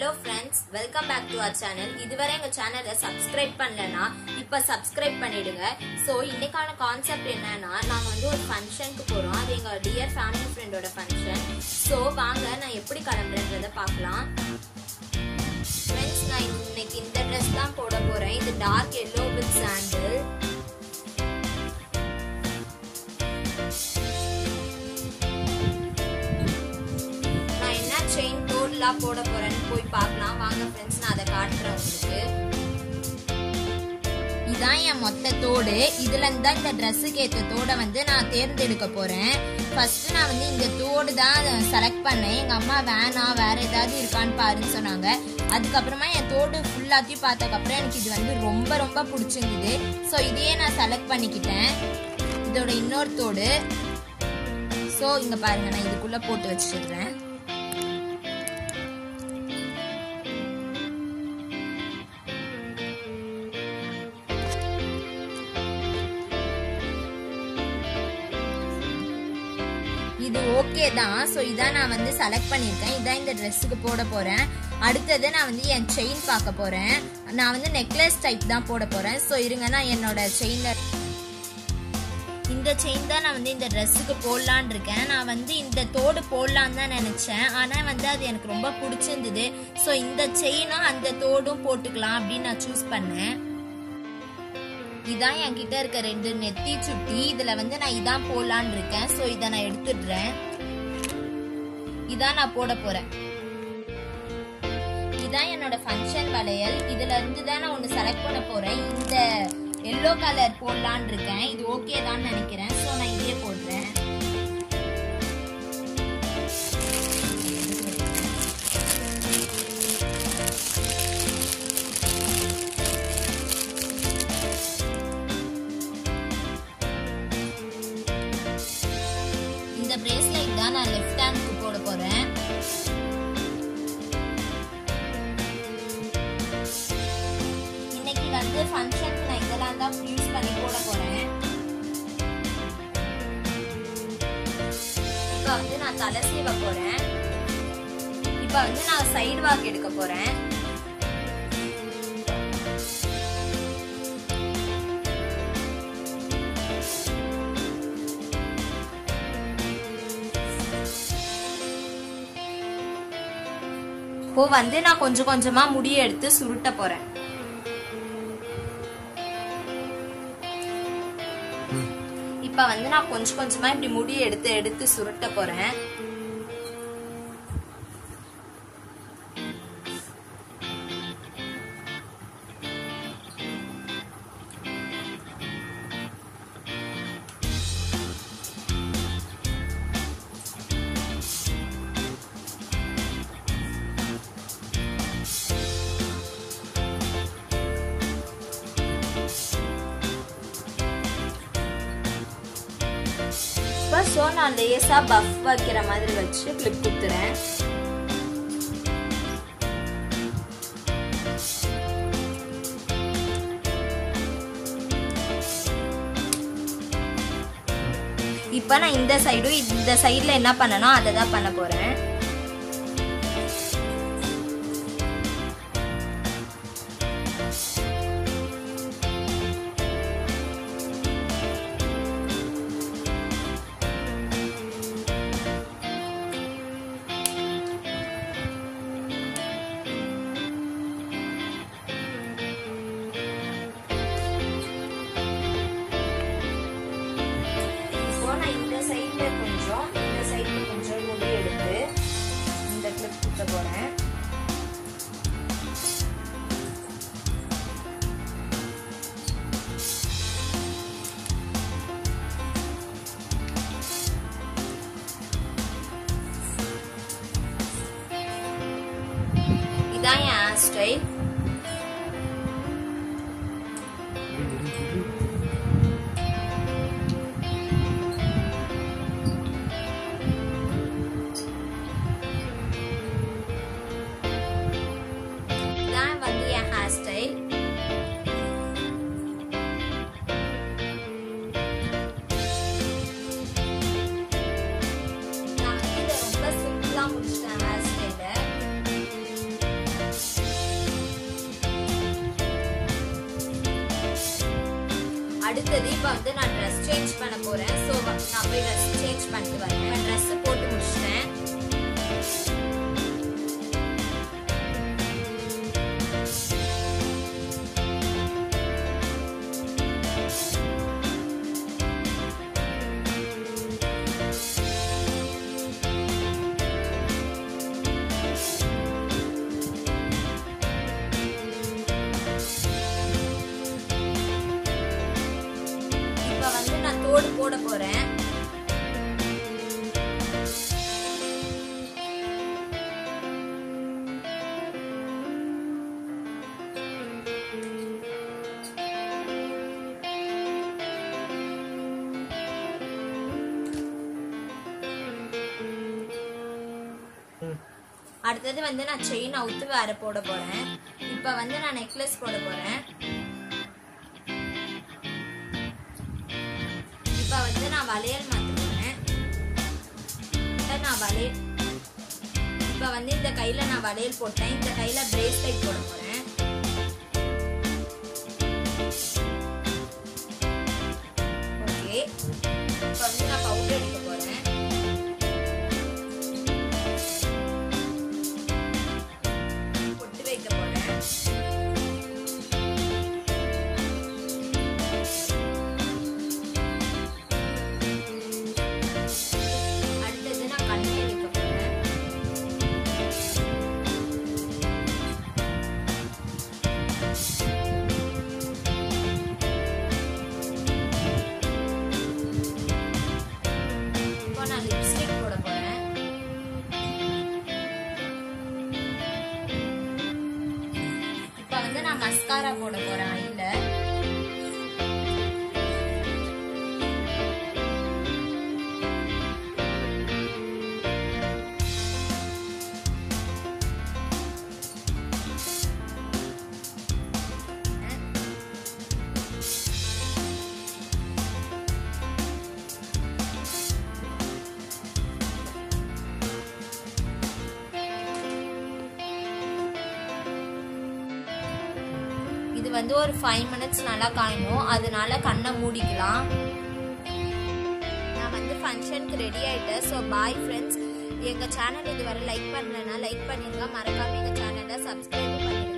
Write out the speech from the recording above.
hello friends welcome back to our channel இதுவரை எங்க சேனலை சப்ஸ்கிரைப் பண்ணலனா இப்ப சப்ஸ்கிரைப் பண்ணிடுங்க ஸோ இன்னைக்கான கான்செப்ட் என்னன்னா நாங்க வந்து ஒரு ஃபங்க்ஷனுக்கு போறோம் அது எங்க டியர் ஃபேமிலி ஃப்ரெண்டோட ஃபங்க்ஷன் ஸோ வாங்க நான் எப்படி கிளம்புறேன்றத பார்க்கலாம் ஃப்ரெண்ட்ஸ் நான் இன்னைக்கு இந்த ட்ரெஸ் தான் போட போறேன் இது டார்க் எல்லோ வித் சாண்டில் நான் என்ன செயின் தோடுலாம் போட போறேன்னு போய் பார்க்கலாம் வாங்க ஃப்ரெண்ட்ஸ் நான் அதை காட்டுறேன் உங்களுக்கு இதான் என் மொத்த தோடு இதுல இருந்து தான் இந்த ட்ரெஸ்ஸுக்கு ஏற்ற தோடை வந்து நான் தேர்ந்தெடுக்க போறேன் ஃபர்ஸ்ட் நான் வந்து இந்த தோடு தான் செலக்ட் பண்ணேன் எங்க அம்மா வேணாம் வேற ஏதாவது இருக்கான்னு பாருன்னு சொன்னாங்க அதுக்கப்புறமா என் தோடு ஃபுல்லாத்தையும் பார்த்ததுக்கப்புறம் எனக்கு இது வந்து ரொம்ப ரொம்ப பிடிச்சிருந்தது ஸோ இதையே நான் செலக்ட் பண்ணிக்கிட்டேன் இதோட இன்னொரு தோடு ஸோ இங்க பாருங்க நான் இதுக்குள்ள போட்டு வச்சிருக்கிறேன் இது ஓகே தான் ஸோ இதான் நான் வந்து செலக்ட் பண்ணியிருக்கேன் இதான் இந்த ட்ரெஸ்ஸுக்கு போட போறேன் அடுத்தது நான் வந்து என் செயின் பார்க்க போறேன் நான் வந்து நெக்லஸ் டைப் தான் போட போறேன் ஸோ இருங்க நான் என்னோட செயின்ல இந்த செயின் தான் நான் வந்து இந்த ட்ரெஸ்ஸுக்கு போடலான் இருக்கேன் நான் வந்து இந்த தோடு போடலான்னு தான் நினைச்சேன் ஆனா வந்து அது எனக்கு ரொம்ப பிடிச்சிருந்தது ஸோ இந்த செயினும் அந்த தோடும் போட்டுக்கலாம் அப்படின்னு நான் சூஸ் பண்ணேன் இதான் என்கிட்ட இருக்க ரெண்டு நெத்தி சுட்டி இதுல வந்து நான் இதான் போடலான்னு இருக்கேன் ஸோ இதை நான் எடுத்துடுறேன் இதான் நான் போட போறேன் இதான் என்னோட ஃபங்க்ஷன் வளையல் இதுல இருந்து தான் நான் ஒன்று செலக்ட் பண்ண போறேன் இந்த எல்லோ கலர் போடலான்னு இருக்கேன் இது ஓகே தான் நினைக்கிறேன் ஸோ நான் இதே போடுறேன் இந்த பிரேஸ்லெட் தான் நான் லெஃப்ட் ஹேண்ட்க்கு போட போறேன் இன்னைக்கு வந்து ஃபங்க்ஷனுக்கு நான் இதெல்லாம் தான் யூஸ் பண்ணி போட போறேன் இப்போ வந்து நான் தலை சீவ போறேன் இப்போ வந்து நான் சைடு வாக் எடுக்க போறேன் இப்போ வந்து நான் கொஞ்சம் கொஞ்சமா முடியை எடுத்து சுருட்ட போறேன் இப்ப வந்து நான் கொஞ்சம் கொஞ்சமா இப்படி முடியை எடுத்து எடுத்து சுருட்ட போறேன் இப்போ ஸோ நான் லேசா பஃப் வைக்கிற மாதிரி வச்சு கிளிப் குத்துறேன் இப்போ நான் இந்த சைடும் இந்த சைடில் என்ன பண்ணணும் அதை தான் பண்ண போறேன் இப்போ நான் இந்த சைடுல கொஞ்சம் இந்த சைடுல கொஞ்சம் முடி எடுத்து இந்த கிளிப் குத்த போறேன் இதான் என் ஹேர் ஸ்டைல் இதான் வந்து என் ஹேர் ஸ்டைல் நான் வந்து இதை ரொம்ப சிம்பிளா முடிச்சிட்டேன் ஹேர் ஸ்டைல அடுத்தது இப்போ வந்து நான் ட்ரெஸ் சேஞ்ச் பண்ண போறேன் ஸோ நான் போய் ட்ரெஸ் சேஞ்ச் பண்ணிட்டு வரேன் ட்ரெஸ் போட்டு முடிச்சிட்டேன் இப்போ வந்து நான் தோடு போட போறேன் அடுத்தது வந்து நான் செயின் அவுத்து வேற போட போறேன் இப்போ வந்து நான் நெக்லஸ் போட போறேன் இப்போ வந்து நான் வளையல் மாத்த போறேன் இப்ப நான் வளையல் இப்போ வந்து இந்த கையில நான் வளையல் போட்டேன் இந்த கையில பிரேஸ்லெட் போட போறேன் ஓகே இப்போ வந்து நான் பவுடர் எடுக்க போறேன் பொட்டு வைக்க போறேன் அடுத்தது நான் கண்ணு வைக்க போறேன் இப்போ நான் லிப்ஸ்டிக் போட போறேன் இப்போ வந்து நான் மஸ்காரா போட போறேன் ஐல இது வந்து ஒரு ஃபைவ் மினிட்ஸ் நல்லா காயணும் அதனால கண்ணை மூடிக்கலாம் நான் வந்து ஃபங்க்ஷனுக்கு ரெடி ஆயிட்டேன் ஸோ பாய் ஃப்ரெண்ட்ஸ் எங்கள் சேனல் இதுவரை லைக் பண்ணலைன்னா லைக் பண்ணிடுங்க மறக்காம எங்கள் சேனலை சப்ஸ்கிரைப் பண்ணிடுங்க